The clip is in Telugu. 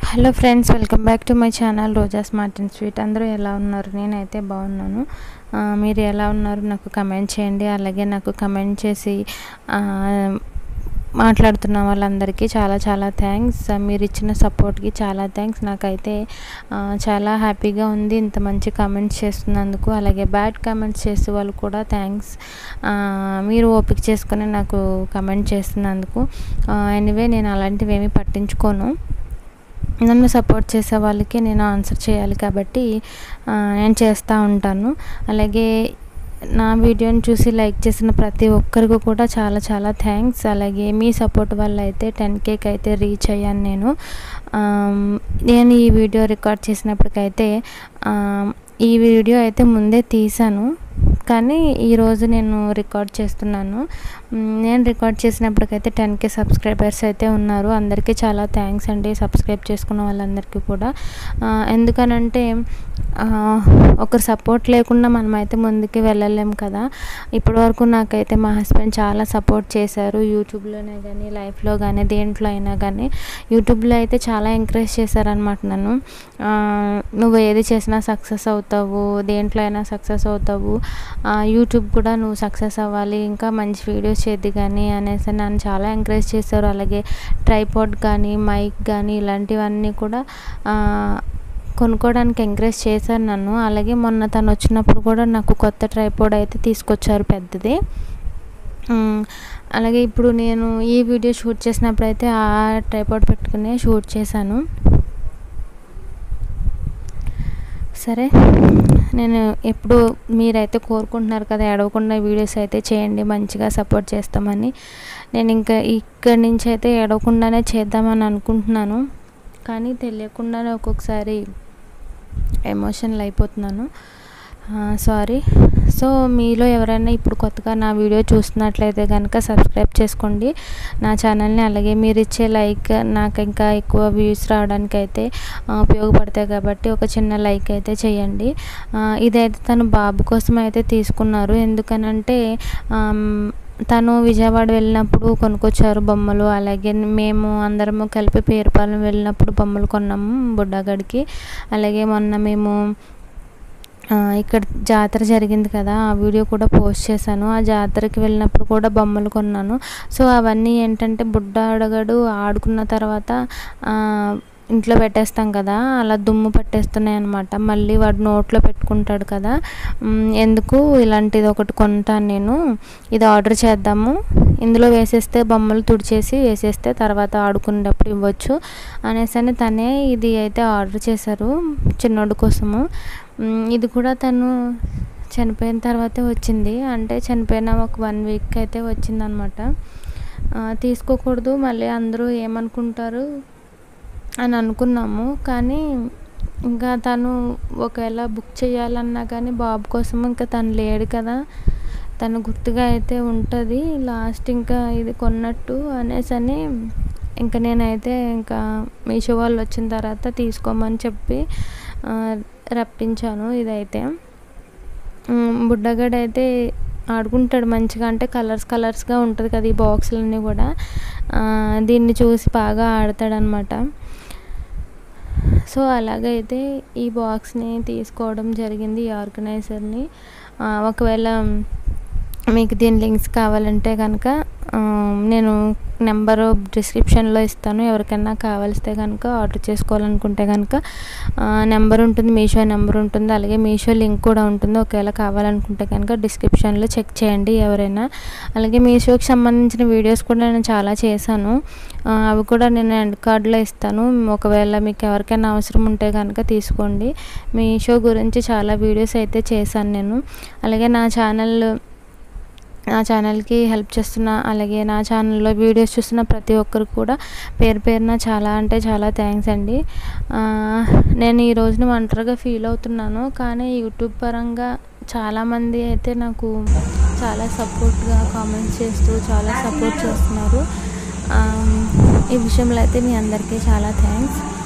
hello friends welcome back to my channel Roja smart and sweet అందరూ ఎలా ఉన్నారు నేనైతే బాగున్నాను ఆ, మీరు ఎలా ఉన్నారు నాకు కమెంట్ చేయండి అలాగే నాకు కమెంట్ చేసి ఆ, మాట్లాడుతున్న వాళ్ళందరికీ చాలా చాలా థ్యాంక్స్ మీరు ఇచ్చిన సపోర్ట్కి చాలా థ్యాంక్స్ నాకైతే ఆ, చాలా హ్యాపీగా ఉంది ఇంత మంచి కమెంట్స్ చేస్తున్నందుకు అలాగే బ్యాడ్ కమెంట్స్ చేసే వాళ్ళు కూడా థ్యాంక్స్ మీరు ఓపిక చేసుకొని నాకు కమెంట్ చేస్తున్నందుకు ఎనీవే నేను అలాంటివి ఏమీ పట్టించుకోను నన్ను సపోర్ట్ చేసే వాళ్ళకి నేను ఆన్సర్ చేయాలి కాబట్టి ఆ, నేను చేస్తూ ఉంటాను అలాగే నా వీడియోని చూసి లైక్ చేసిన ప్రతి ఒక్కరికి కూడా చాలా చాలా థ్యాంక్స్ అలాగే మీ సపోర్ట్ వల్ల అయితే టెన్ కేక్ అయితే రీచ్ అయ్యాను నేను ఆమ్, నేను ఈ వీడియో రికార్డ్ చేసినప్పటికైతే ఆమ్, ఈ వీడియో అయితే ముందే తీసాను కానీ ఈరోజు నేను రికార్డ్ చేస్తున్నాను మ్, నేను రికార్డ్ చేసినప్పటికైతే టెన్ కే సబ్స్క్రైబర్స్ అయితే ఉన్నారు అందరికీ చాలా థ్యాంక్స్ అండి సబ్స్క్రైబ్ చేసుకున్న వాళ్ళందరికీ కూడా ఆ, ఎందుకనంటే ఆ, ఒకరు సపోర్ట్ లేకుండా మనం అయితే ముందుకు వెళ్ళలేం కదా ఇప్పటివరకు నాకైతే మా హస్బెండ్ చాలా సపోర్ట్ చేశారు యూట్యూబ్లోనే కానీ లైఫ్లో కానీ దేంట్లో అయినా కానీ యూట్యూబ్లో అయితే చాలా ఎంకరేజ్ చేశారనమాట నన్ను ఆ, నువ్వు ఏది చేసినా సక్సెస్ అవుతావు దేంట్లో అయినా సక్సెస్ అవుతావు ఆ, యూట్యూబ్ కూడా నువ్వు సక్సెస్ అవ్వాలి ఇంకా మంచి వీడియోస్ చేద్ది కానీ అనేసి నన్ను చాలా ఎంకరేజ్ చేశారు అలాగే ట్రైపాడ్ కానీ మైక్ కానీ ఇలాంటివన్నీ కూడా ఆ, కొనుక్కోవడానికి ఎంకరేజ్ చేశారు నన్ను అలాగే మొన్న తను వచ్చినప్పుడు కూడా నాకు కొత్త ట్రైపాడ్ అయితే తీసుకొచ్చారు పెద్దది మ్, అలాగే ఇప్పుడు నేను ఈ వీడియో షూట్ చేసినప్పుడు అయితే ఆ ట్రైపాడ్ పెట్టుకుని షూట్ చేశాను సరే నేను ఎప్పుడు మీరైతే కోరుకుంటున్నారు కదా ఏడవకుండా వీడియోస్ అయితే చేయండి మంచిగా సపోర్ట్ చేస్తామని నేను ఇంకా ఇక్కడి నుంచి అయితే ఏడవకుండానే చేద్దామని అనుకుంటున్నాను కానీ తెలియకుండానే ఒక్కొక్కసారి ఎమోషనల్ అయిపోతున్నాను సారీ సో మీలో ఎవరైనా ఇప్పుడు కొత్తగా నా వీడియో చూస్తున్నట్లయితే కనుక సబ్స్క్రైబ్ చేసుకోండి నా ఛానల్ని అలాగే మీరు ఇచ్చే లైక్ నాకు ఇంకా ఎక్కువ వ్యూస్ రావడానికి అయితే ఆ, ఉపయోగపడతాయి కాబట్టి ఒక చిన్న లైక్ అయితే చేయండి ఆ, ఇదైతే తను బాబు కోసం అయితే తీసుకున్నారు ఎందుకనంటే ఆమ్, తను విజయవాడ వెళ్ళినప్పుడు కొనుక్కొచ్చారు బొమ్మలు అలాగే మేము అందరము కలిపి పేరుపాలెం వెళ్ళినప్పుడు బొమ్మలు కొన్నాము బుడ్డగడికి అలాగే మొన్న మేము ఆ, ఇక్కడ జాతర జరిగింది కదా ఆ వీడియో కూడా పోస్ట్ చేశాను ఆ జాతరకి వెళ్ళినప్పుడు కూడా బొమ్మలు కొన్నాను సో అవన్నీ ఏంటంటే బుడ్డ అడగడు ఆడుకున్న తర్వాత ఆ, ఇంట్లో పెట్టేస్తాం కదా అలా దుమ్ము పట్టేస్తున్నాయి అనమాట మళ్ళీ వాడు నోట్లో పెట్టుకుంటాడు కదా మ్, ఎందుకు ఇలాంటిది ఒకటి కొంటాను నేను ఇది ఆర్డర్ చేద్దాము ఇందులో వేసేస్తే బొమ్మలు తుడిచేసి వేసేస్తే తర్వాత ఆడుకునేటప్పుడు ఇవ్వచ్చు అనేసి అని తనే ఇది అయితే ఆర్డర్ చేశారు చిన్నోడు కోసము మ్, ఇది కూడా తను చనిపోయిన తర్వాతే వచ్చింది అంటే చనిపోయిన ఒక వన్ వీక్ అయితే వచ్చిందనమాట తీసుకోకూడదు మళ్ళీ అందరూ ఏమనుకుంటారు అని అనుకున్నాము కానీ ఇంకా తను ఒకవేళ బుక్ చేయాలన్నా కానీ బాబు కోసం ఇంకా తను లేడు కదా తను గుర్తుగా అయితే ఉంటుంది లాస్ట్ ఇంకా ఇది కొన్నట్టు అనేసి అని ఇంకా నేనైతే ఇంకా మీషో వాళ్ళు వచ్చిన తర్వాత తీసుకోమని చెప్పి ఆ, రప్పించాను ఇదైతే ఉమ్, బుడ్డగాడైతే ఆడుకుంటాడు మంచిగా అంటే కలర్స్ కలర్స్గా ఉంటుంది కదా ఈ బాక్సులన్నీ కూడా ఆ, దీన్ని చూసి బాగా ఆడతాడనమాట సో అలాగైతే ఈ బాక్స్ని తీసుకోవడం జరిగింది ఈ ఆర్గనైజర్ని ఆ, ఒకవేళ మీకు దీని లింక్స్ కావాలంటే కనుక ఆ, నేను నెంబర్ డిస్క్రిప్షన్లో ఇస్తాను ఎవరికైనా కావాల్స్తే కనుక ఆర్డర్ చేసుకోవాలనుకుంటే కనుక నెంబర్ ఉంటుంది మీషో నెంబర్ ఉంటుంది అలాగే మీషో లింక్ కూడా ఉంటుంది ఒకవేళ కావాలనుకుంటే కనుక డిస్క్రిప్షన్లో చెక్ చేయండి ఎవరైనా అలాగే మీషోకి సంబంధించిన వీడియోస్ కూడా నేను చాలా చేశాను ఆ, అవి కూడా నేను ఎండ్ కార్డ్లో ఇస్తాను ఒకవేళ మీకు ఎవరికైనా అవసరం ఉంటే కనుక తీసుకోండి మీషో గురించి చాలా వీడియోస్ అయితే చేశాను నేను అలాగే నా ఛానల్ నా ఛానల్కి హెల్ప్ చేస్తున్న అలాగే నా ఛానల్లో వీడియోస్ చూస్తున్న ప్రతి ఒక్కరికి కూడా పేరు పేరున చాలా అంటే చాలా థ్యాంక్స్ అండి ఆ, నేను ఈ రోజున ఒంటరిగా ఫీల్ అవుతున్నాను కానీ యూట్యూబ్ పరంగా చాలామంది అయితే నాకు చాలా సపోర్ట్గా కామెంట్స్ చేస్తూ చాలా సపోర్ట్ చేస్తున్నారు ఆ, ఈ విషయంలో అయితే మీ అందరికీ చాలా థ్యాంక్స్